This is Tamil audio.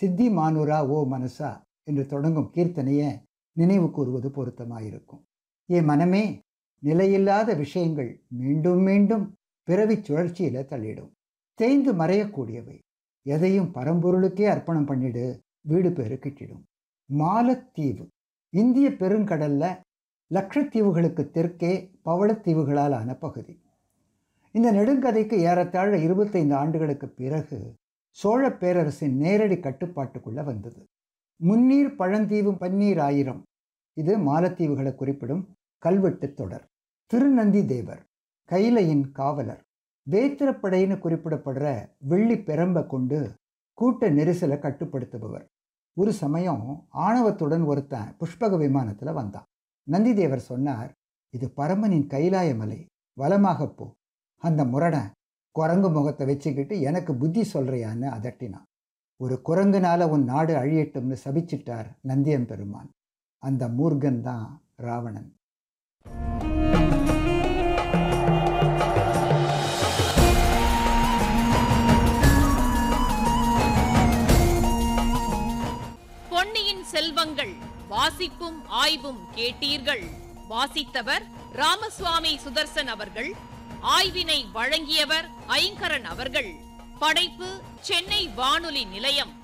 சித்தி மானுரா ஓ மனசா என்று தொடங்கும் கீர்த்தனையை நினைவு கூறுவது பொருத்தமாயிருக்கும் ஏ மனமே நிலையில்லாத விஷயங்கள் மீண்டும் மீண்டும் பிறவி சுழற்சியில தள்ளிடும் தேய்ந்து மறையக்கூடியவை எதையும் பரம்பொருளுக்கே அர்ப்பணம் பண்ணிடு வீடு பேரு கிட்டிடும் மாலத்தீவு இந்திய பெருங்கடல்ல லட்சத்தீவுகளுக்கு தெற்கே பவளத்தீவுகளால் ஆன பகுதி இந்த நெடுங்கதைக்கு ஏறத்தாழ இருபத்தைந்து ஆண்டுகளுக்கு பிறகு சோழ பேரரசின் நேரடி கட்டுப்பாட்டுக்குள்ள வந்தது முன்னீர் பழந்தீவு பன்னீர் ஆயிரம் இது மாலத்தீவுகளை குறிப்பிடும் கல்வெட்டு தொடர் திருநந்தி தேவர் கைலையின் காவலர் வேத்திரப்படைன்னு குறிப்பிடப்படுற வெள்ளி பெரம்பை கொண்டு கூட்ட நெரிசலை கட்டுப்படுத்துபவர் ஒரு சமயம் ஆணவத்துடன் ஒருத்தன் புஷ்பக விமானத்தில் வந்தான் நந்திதேவர் சொன்னார் இது பரமனின் கைலாய மலை வலமாக போ அந்த முரடன் குரங்கு முகத்தை வச்சுக்கிட்டு எனக்கு புத்தி சொல்றியான்னு அதட்டினான் ஒரு குரங்குனால உன் நாடு அழியட்டும்னு சபிச்சிட்டார் நந்தியம் பெருமான் அந்த மூர்கன் தான் ராவணன் பொன்னியின் செல்வங்கள் வாசிப்பும் ஆய்வும் கேட்டீர்கள் வாசித்தவர் ராமசுவாமி சுதர்சன் அவர்கள் ஆய்வினை வழங்கியவர் ஐங்கரன் அவர்கள் படைப்பு சென்னை வானொலி நிலையம்